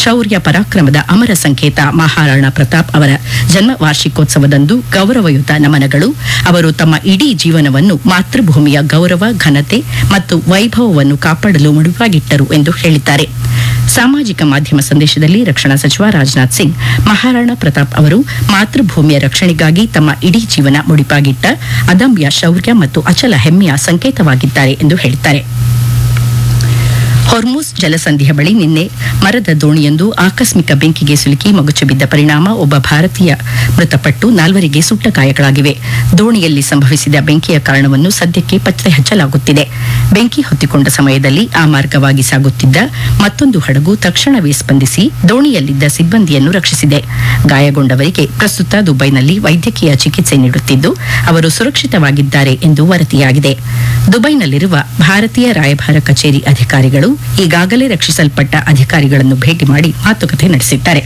ಶೌರ್ಯ ಪರಾಕ್ರಮದ ಅಮರ ಸಂಕೇತ ಮಹಾರಾಣಾ ಪ್ರತಾಪ್ ಅವರ ಜನ್ಮ ವಾರ್ಷಿಕೋತ್ಸವದಂದು ಗೌರವಯುತ ನಮನಗಳು ಅವರು ತಮ್ಮ ಇಡೀ ಜೀವನವನ್ನು ಮಾತೃಭೂಮಿಯ ಗೌರವ ಘನತೆ ಮತ್ತು ವೈಭವವನ್ನು ಕಾಪಾಡಲು ಮುಡಿಪಾಗಿಟ್ಟರು ಎಂದು ಹೇಳಿದ್ದಾರೆ ಸಾಮಾಜಿಕ ಮಾಧ್ಯಮ ಸಂದೇಶದಲ್ಲಿ ರಕ್ಷಣಾ ಸಚಿವ ರಾಜನಾಥ್ ಸಿಂಗ್ ಮಹಾರಾಣಾ ಪ್ರತಾಪ್ ಅವರು ಮಾತೃಭೂಮಿಯ ರಕ್ಷಣೆಗಾಗಿ ತಮ್ಮ ಇಡೀ ಜೀವನ ಮುಡಿಪಾಗಿಟ್ಟ ಅದಮ್ಯ ಶೌರ್ಯ ಮತ್ತು ಅಚಲ ಹೆಮ್ಮೆಯ ಸಂಕೇತವಾಗಿದ್ದಾರೆ ಎಂದು ಹೇಳಿದ್ದಾರೆ ಹೊರ್ಮುಸ್ ಜಲಸಂಧಿಯ ಬಳಿ ನಿನ್ನೆ ಮರದ ದೋಣಿಯೊಂದು ಆಕಸ್ಮಿಕ ಬೆಂಕಿಗೆ ಸಿಲುಕಿ ಮಗುಚು ಬಿದ್ದ ಪರಿಣಾಮ ಒಬ್ಬ ಭಾರತೀಯ ಮೃತಪಟ್ಟು ನಾಲ್ವರಿಗೆ ಸುಟ್ಟ ಗಾಯಗಳಾಗಿವೆ ದೋಣಿಯಲ್ಲಿ ಸಂಭವಿಸಿದ ಬೆಂಕಿಯ ಕಾರಣವನ್ನು ಸದ್ಯಕ್ಕೆ ಪತ್ತೆ ಹಚ್ಚಲಾಗುತ್ತಿದೆ ಬೆಂಕಿ ಹೊತ್ತಿಕೊಂಡ ಸಮಯದಲ್ಲಿ ಆ ಮಾರ್ಗವಾಗಿ ಸಾಗುತ್ತಿದ್ದ ಮತ್ತೊಂದು ಹಡಗು ತಕ್ಷಣವೇ ಸ್ಪಂದಿಸಿ ದೋಣಿಯಲ್ಲಿದ್ದ ಸಿಬ್ಬಂದಿಯನ್ನು ರಕ್ಷಿಸಿದೆ ಗಾಯಗೊಂಡವರಿಗೆ ಪ್ರಸ್ತುತ ದುಬೈನಲ್ಲಿ ವೈದ್ಯಕೀಯ ಚಿಕಿತ್ಸೆ ನೀಡುತ್ತಿದ್ದು ಅವರು ಸುರಕ್ಷಿತವಾಗಿದ್ದಾರೆ ಎಂದು ವರದಿಯಾಗಿದೆ ದುಬೈನಲ್ಲಿರುವ ಭಾರತೀಯ ರಾಯಭಾರ ಕಚೇರಿ ಅಧಿಕಾರಿಗಳು ಈಗಾಗಲೇ ರಕ್ಷಿಸಲ್ಪಟ್ಟ ಅಧಿಕಾರಿಗಳನ್ನು ಭೇಟಿ ಮಾಡಿ ಮಾತುಕತೆ ನಡೆಸಿದ್ದಾರೆ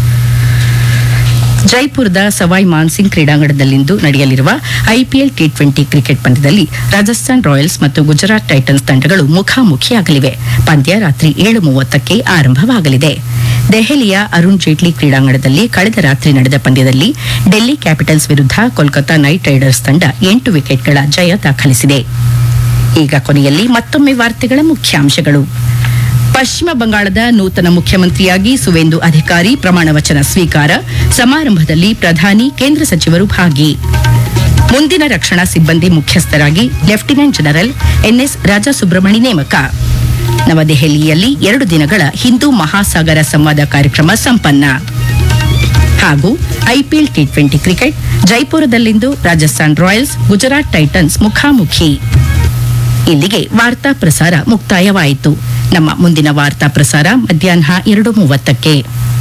ಜೈಪುರದ ಸವಾಯ್ ಮಾನ್ಸಿಂಗ್ ಕ್ರೀಡಾಂಗಣದಲ್ಲಿಂದು ನಡೆಯಲಿರುವ ಐಪಿಎಲ್ ಟಿ ಟ್ವೆಂಟಿ ಕ್ರಿಕೆಟ್ ಪಂದ್ಯದಲ್ಲಿ ರಾಜಸ್ಥಾನ್ ರಾಯಲ್ಸ್ ಮತ್ತು ಗುಜರಾತ್ ಟೈಟನ್ಸ್ ತಂಡಗಳು ಮುಖಾಮುಖಿಯಾಗಲಿವೆ ಪಂದ್ಯ ರಾತ್ರಿ ಏಳು ಮೂವತ್ತಕ್ಕೆ ಆರಂಭವಾಗಲಿದೆ ದೆಹಲಿಯ ಅರುಣ್ ಜೇಟ್ಲಿ ಕ್ರೀಡಾಂಗಣದಲ್ಲಿ ಕಳೆದ ರಾತ್ರಿ ನಡೆದ ಪಂದ್ಯದಲ್ಲಿ ಡೆಲ್ಲಿ ಕ್ಯಾಪಿಟಲ್ಸ್ ವಿರುದ್ಧ ಕೋಲ್ಕತಾ ನೈಟ್ ರೈಡರ್ಸ್ ತಂಡ ಎಂಟು ವಿಕೆಟ್ಗಳ ಜಯ ದಾಖಲಿಸಿದೆ ಈಗ ಕೊನೆಯಲ್ಲಿ ಮತ್ತೊಮ್ಮೆ ವಾರ್ತೆಗಳ ಮುಖ್ಯಾಂಶಗಳು ಪಶ್ಚಿಮ ಬಂಗಾಳದ ನೂತನ ಮುಖ್ಯಮಂತ್ರಿಯಾಗಿ ಸುವೇಂದು ಅಧಿಕಾರಿ ಪ್ರಮಾಣ ವಚನ ಸ್ವೀಕಾರ ಸಮಾರಂಭದಲ್ಲಿ ಪ್ರಧಾನಿ ಕೇಂದ್ರ ಸಚಿವರು ಭಾಗಿ ಮುಂದಿನ ರಕ್ಷಣಾ ಸಿಬ್ಬಂದಿ ಮುಖ್ಯಸ್ಥರಾಗಿ ಲೆಫ್ಟಿನೆಂಟ್ ಜನರಲ್ ಎನ್ಎಸ್ ರಾಜಸುಬ್ರಹ್ಮಣಿ ನೇಮಕ ನವದೆಹಲಿಯಲ್ಲಿ ಎರಡು ದಿನಗಳ ಹಿಂದೂ ಮಹಾಸಾಗರ ಸಂವಾದ ಕಾರ್ಯಕ್ರಮ ಸಂಪನ್ನ ಹಾಗೂ ಐಪಿಎಲ್ ಟಿ ಟ್ವೆಂಟಿ ಕ್ರಿಕೆಟ್ ಜೈಪುರದಲ್ಲಿಂದು ರಾಜಸ್ಥಾನ್ ರಾಯಲ್ಸ್ ಗುಜರಾತ್ ಟೈಟನ್ಸ್ ಮುಖಾಮುಖಿ ಇಲ್ಲಿಗೆ ವಾರ್ತಾ ಪ್ರಸಾರ ಮುಕ್ತಾಯವಾಯಿತು ನಮ್ಮ ಮುಂದಿನ ವಾರ್ತಾ ಪ್ರಸಾರ ಮಧ್ಯಾಹ್ನ ಎರಡು ಮೂವತ್ತಕ್ಕೆ